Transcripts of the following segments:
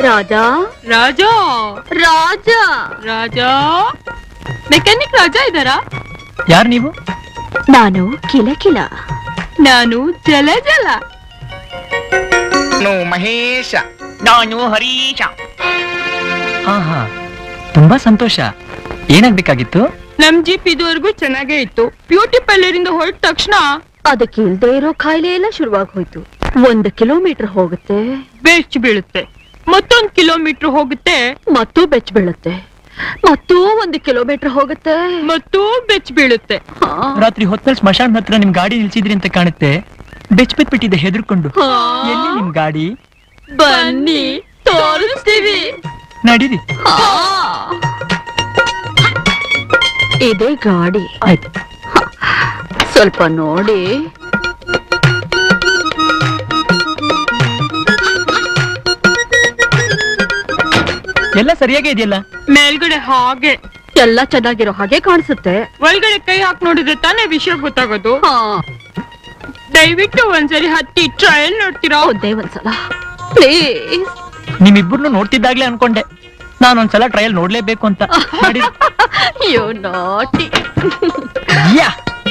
Raja Raja Raja Raja mechanic Raja ಇದ್ದಾರಾ ಯಾರು ನೀವು ನಾನು ಕಿಲ ಕಿಲ ನಾನು ಜಲ ಜಲ ನಾನು ಮಹೇಶ ನಾನು ಹರೀಶ ಹಾ ಹಾ ತುಂಬಾ ಸಂತೋಷ ಏನಾಗ್ಬೇಕಾಗಿತ್ತು ನಮ್ ಜೀಪ್ ಇದುವರೆಗೂ ಚೆನ್ನಾಗೇ ಇತ್ತು ಬ್ಯೂಟಿ ಪಾರ್ಲರ್ ಇಂದ ಹೊರಟ ತಕ್ಷಣ ಅದಕ್ಕೆ ಇಲ್ದೇ ಇರೋ ಕಾಯಿಲೆ ಎಲ್ಲ ಶುರುವಾಗಿ ಹೋಯ್ತು ಒಂದು ಕಿಲೋಮೀಟರ್ ಹೋಗುತ್ತೆ ಬೆಚ್ಚ ಬೀಳುತ್ತೆ ಮತ್ತೊಂದ್ ಕಿಲೋಮೀಟರ್ ಹೋಗುತ್ತೆ ಮತ್ತು ಬೆಚ್ಚ ಬೀಳುತ್ತೆ ಮತ್ತು ಒಂದು ಕಿಲೋಮೀಟರ್ ಹೋಗುತ್ತೆ ಮತ್ತು ಬೆಚ್ಚ ಬೀಳುತ್ತೆ ಹಾ. ರಾತ್ರಿ ಹೊತ್ತಲ್ಲಿ ಸ್ಮಶಾನ ಹತ್ರ ನಿಮ್ ಗಾಡಿ ನಿಲ್ಸಿದ್ರಿ ಅಂತ ಕಾಣುತ್ತೆ ಬೆಚ್ ಬಿಟ್ಟಿದೆ ಹೆದರ್ಕೊಂಡು ಹಾ. ಎಲ್ಲಿ ನಿಮ್ ಗಾಡಿ ಬನ್ನಿ ತೋರಿಸ್ತೀವಿ ನಡೀರಿ ಹಾ. ಇದೇ ಗಾಡಿ ಆಯ್ತು ಸ್ವಲ್ಪ ನೋಡಿ ಎಲ್ಲ ಸರಿಯಾಗೇ ಇದೆಯಲ್ಲ ಮೇಲ್ಗಡೆ ಹಾಗೆ ಎಲ್ಲ ಚೆನ್ನಾಗಿರೋ ಹಾಗೆ ಕಾಣಿಸುತ್ತೆ ಒಳಗಡೆ ಕೈ ಹಾಕಿ ನೋಡಿದ್ರೆ ತಾನೇ ವಿಷಯ ಗೊತ್ತಾಗೋದು ಹಾ ದಯವಿಟ್ಟು ಒಂದ್ಸರಿ ಹತ್ತಿ ಟ್ರಯಲ್ ನೋಡ್ತೀರಾ ಒಂದೇ ಒಂದ್ಸಲ ಪ್ಲೀಸ್ ನಿಮ್ಮಿಬ್ಬರನ್ನು ನೋಡ್ತಿದ್ದಾಗ್ಲೇ ಅನ್ಕೊಂಡೆ ನಾನೊಂದ್ಸಲ ಟ್ರಯಲ್ ನೋಡ್ಲೇಬೇಕು ಅಂತ ನಡೀರಿ. ಯು ನಾಟಿ ಯಾ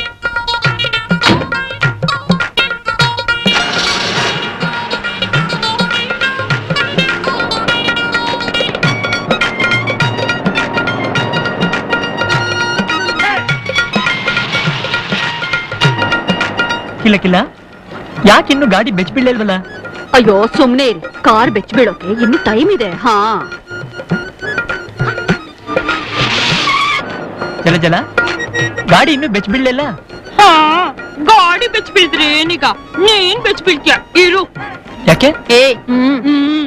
ಕಿಲ್ಲ ಕಿಲ್ಲ ಯಾಕಿನ್ನು ಗಾಡಿ ಬೆಚ್ ಬೀಳಲ್ವಲ್ಲ ಅಯ್ಯೋ ಸುಮ್ನೆ ಇರಿ ಕಾರ್ ಬೆಚ್ಚ ಬೀಳೋಕೆ ಇನ್ನು ಟೈಮ್ ಇದೆ ಹಾ ಜಲ ಜಲ ಗಾಡಿ ಇನ್ನು ಬೆಚ್ ಬೀಳಲಿಲ್ಲ ಹಾ ಗಾಡಿ ಬೆಚ್ಚ ಬೀಳಿದ್ರೆ ಏನೀಗ ನೀನ್ ಬೆಚ್ಚ ಬೀಳ್ತೀಯ ಇರು ಯಾಕೆ ಏ ಹ್ಮ್ ಹ್ಮ್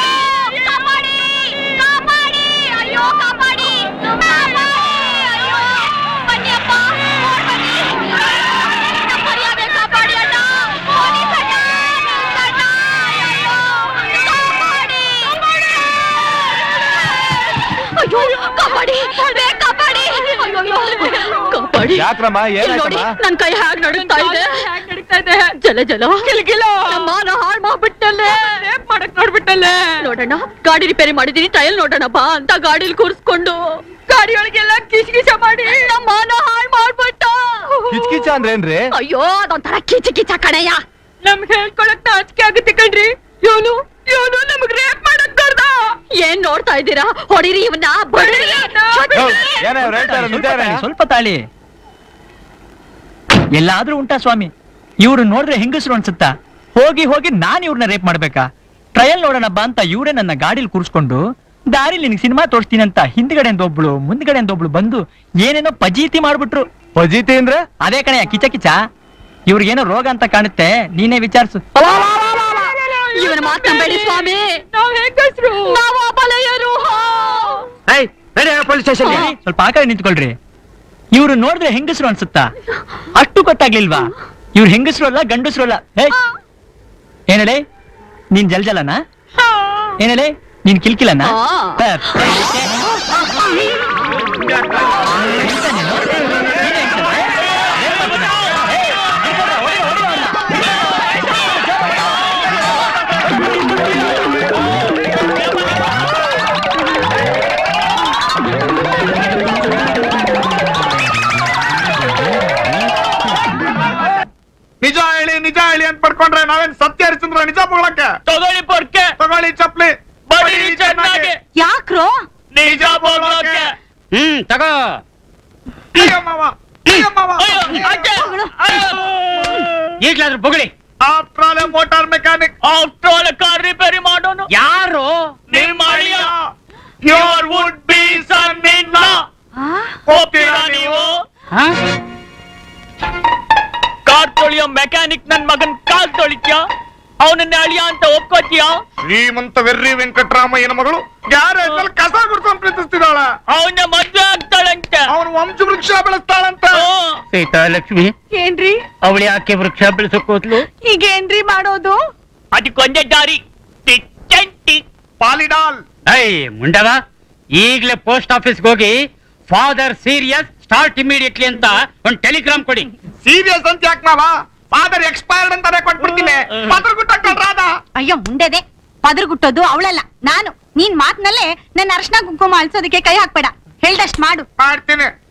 ಅಯ್ಯೋ ಕಾಪಾಡಿ ಬೇಗ ಕಾಪಾಡಿ ಅಯ್ಯೋ ಕಾಪಾಡಿ ಯಾಕ್ರಮ್ಮ ಇಲ್ಲಿ ನೋಡಿ ಏನಾಯ್ತಮ್ಮ ನನ್ ಕೈ ಹೇಗ್ ನಡುಗ್ತಾ ಇದೆ ಹ್ಯಾಗ್ ನಡೀತಾ ಇದೆ ಜಲ ಜಲ ಕಿಲ್ಕಿಲ ಮಾನ ಹಾಳ್ ಮಾಡ್ಬಿಟ್ಟಲ್ಲೇ ರೇಪ್ ಮಾಡಕ್ ನೋಡ್ಬಿಟ್ಟಲ್ಲೇ ನೋಡೋಣ ಗಾಡಿ ರಿಪೇರಿ ಮಾಡಿದೀನಿ ಟ್ರಯಲ್ ನೋಡೋಣ ಬಾ ಅಂತ ಗಾಡಿಲಿ ಕೂರಿಸ್ಕೊಂಡು ಗಾಡಿ ಒಳಗೆಲ್ಲ ಕಿಸ್ ಕಿಸ ಮಾಡಿ ನಮ್ಮ ಮಾನ ಹಾಳ್ ಮಾಡ್ಬಿಟ್ಟ ಕಿಚ್ಕಿಚ ಅಂದ್ರೇನ್ರಿ ಅಯ್ಯೋ ಅದೊಂಥರ ಕಿಚ ಕಿಚ ಕಣಯ್ಯ ನಮ್ಗೆ ಹೇಳ್ಕೊಳಕ್ ನಾಚಿಕೆ ಆಗುತ್ತೆ ಕಣ್ರಿ ಇವನು ಇವನು ನಮಗ್ ರೇಪ್ ಮಾಡಕ್ ಬರ್ದ ಏನ್ ನೋಡ್ತಾ ಇದ್ದೀರಾ ಹೊಡಿರಿ ಇವನ್ನ ಬಡಿರಿ ಹೌದ್, ಏನೇ ಅವ್ರು ಹೇಳ್ತಾರೆ ನಿಜ ಸ್ವಲ್ಪ ತಾಳಿ, ಸ್ವಲ್ಪ ತಾಳಿ ಎಲ್ಲಾದ್ರೂ ಉಂಟಾ ಸ್ವಾಮಿ ಇವ್ರು ನೋಡಿದ್ರೆ ಹೆಂಗಸರು ಅನ್ಸುತ್ತಾ ಹೋಗಿ ಹೋಗಿ ನಾನ್ ಇವ್ರನ್ನ ರೇಪ್ ಮಾಡ್ಬೇಕಾ ಟ್ರಯಲ್ ನೋಡೋಣ ಬಾ ಅಂತ ಇವರೇ ನನ್ನ ಗಾಡಿಲಿ ಕೂರಿಸ್ಕೊಂಡು ದಾರಿಲಿ ನಿನಗೆ ಸಿನಿಮಾ ತೋರಿಸ್ತೀನಿ ಅಂತ ಹಿಂದ್ಗಡೆಯಿಂದ ಒಬ್ಳು ಮುಂದ್ಗಡೆಯಿಂದ ಒಬ್ಳು ಬಂದು ಏನೇನೋ ಪಜೀತಿ ಮಾಡ್ಬಿಟ್ರು ಪಜೀತಿ ಅಂದ್ರೆ ಅದೇ ಕಣೆಯ ಕಿಚ ಕಿಚ ಇವ್ರಿಗೇನೋ ರೋಗ ಅಂತ ಕಾಣುತ್ತೆ ನೀನೇ ವಿಚಾರಿಸು ಇವನ ಮಾತಂಬೇಡಿ ಸ್ವಾಮಿ ನಾವ್ ಹೆಂಗಸ್ರು ನಾವು ಅಬಲೆಯರು ಪೊಲೀಸ್ ಸ್ಟೇಷನ್ ಸ್ವಲ್ಪ ಆ ಕಡೆ ನಿಂತ್ಕೊಳ್ರಿ ಇವ್ರು ನೋಡಿದ್ರೆ ಹೆಂಗಸರು ಅನ್ಸುತ್ತಾ ಅಷ್ಟು ಗೊತ್ತಾಗ್ಲಿಲ್ವಾ ಇವ್ರು ಹೆಂಗಸರು ಅಲ್ಲ ಗಂಡಸರು ಅಲ್ಲ ಹೇ ಏನಲೇ ನೀನ್ ಜಲ್ಜಲನಾ ಏನಲೇ ನೀನ್ ಕಿಲ್ಕಿಲನಾ ಆ. ಹ, ಎಂತ ನೀನು? ನೀನೇ ಎಂತಂದ್ರೆ? ಏನ್ ಮಾಡ್ತಿದ್ದ? ಹೇ, ಹಿಡ್ಕೊಳ್ರ, ಹೊಡಿ, ಹೊಡಿ ಅವ್ನ. ನಿಜ ಹೇಳಿ ನಿಜ ಹೇಳಿ ಅಂತ ಪಡ್ಕೊಂಡ್ರೆ ನಾವೇನ್ ಸತ್ಯ ಹರಿಚಂದ್ರ ನಿಜ ಪೊಗಳಕ್ಕೆ ತಗೊಳ್ಳಿ ಪೊರ್ಕೆ ತಗೊಳ್ಳಿ ಚಪ್ಲಿ ಬಡೀರಿ ಚೆನ್ನಾಗಿ ಯಾಕ್ರೋ ನಿಜ ಬೋಲೋಕೆ ಹ್ಮ್ ತಗೋ ಅಯ್ಯೋ ಮಾವ, ಅಯ್ಯೋ ಮಾವ. ಅಯ್ಯೋ, ಅಜ್ಜ, ಅಯ್ಯೋ. ಈಗ್ಲಾದ್ರೂ ಬೊಗಳಿ After all, a motor mechanic. After all, car repair ಮಾಡೋನು ಯಾರು ನಿಮ್ಮ ಅಳಿಯ ಯೋರ್ ವುಡ್ ಬಿ ಸನ್ ಇನ್ನ ಹೋಗ್ತೀರಾ ನೀವು ಹಾ? ಕಾರ್ ತೊಳಿಯೋ ಮೆಕ್ಯಾನಿಕ್ ನನ್ ಮಗನ್ ಕಾಲ್ ತೊಳಿತ್ಯಾ ಅವನನ್ನ ಅಳಿಯ ಅಂತ ಒಪ್ಕೋತೀಯಾ ಶ್ರೀಮಂತ ವೆರ್ರಿ ವೆಂಕಟರಾಮಯ್ಯನ ಮಗಳು ಗ್ಯಾರೇಜ್ ಅಲ್ಲಿ ಕಸ ಗುಡ್ಸ್ಕೊಂಡ್ ಪ್ರೀತಿಸ್ತಿದ್ದಾಳ ಅವನ ಮದ್ವೆ ಆಗ್ತಾಳಂತೆ ಅವನು ವಂಶ ವೃಕ್ಷ ಬೆಳೆಸ್ತಾಳಂತ ಹ್ಮ್. ಸೀತಾ ಲಕ್ಷ್ಮಿ ಏನ್ರಿ ಅವಳು ಯಾಕೆ ವೃಕ್ಷ ಬೆಳೆಸೋಕೋದ್ಲು ಈಗ ಏನ್ರಿ ಮಾಡೋದು ಅದಕ್ಕೊಂದೇ ದಾರಿ ಟಿಚ್ಚಂಟಿ ಪಾಲಿಡಾಲ್ ಐ ಮುಂಡವ ಈಗ್ಲೇ ಪೋಸ್ಟ್ ಆಫೀಸ್ಗೆ ಹೋಗಿ ಫಾದರ್ ಸೀರಿಯಸ್ ಸ್ಟಾರ್ಟ್ ಇಮಿಡಿಯೇಟ್ಲಿ ಅಂತ ಒಂದ್ ಟೆಲಿಗ್ರಾಮ್ ಕೊಡಿ ಸೀರಿಯಸ್ ಅಂತ ಯಾಕೆ ಮಾವ ಫಾದರ್ ಎಕ್ಸ್ಪೈರ್ಡ್ ಅಂತಾನೆ ಕೊಟ್ಬಿಡ್ತೀನಿ ಪತ್ರ ಗುಟ್ಟ ರಾಧ ಅಯ್ಯೋ ಮುಂಡೆದೆ ಪದರ್ಗುಟ್ಟೋದು ಅವಳಲ್ಲ ನಾನು ನೀನ್ ಮಾತ್ನಲ್ಲೇ ನನ್ನ ಅರ್ಶನ ಕುಂಕುಮ ಅಳ್ಸೋದಕ್ಕೆ ಕೈ ಹಾಕ್ಬೇಡ ಹೇಳ್ದಷ್ಟ್ ಮಾಡು ಮಾಡ್ತೀನಿ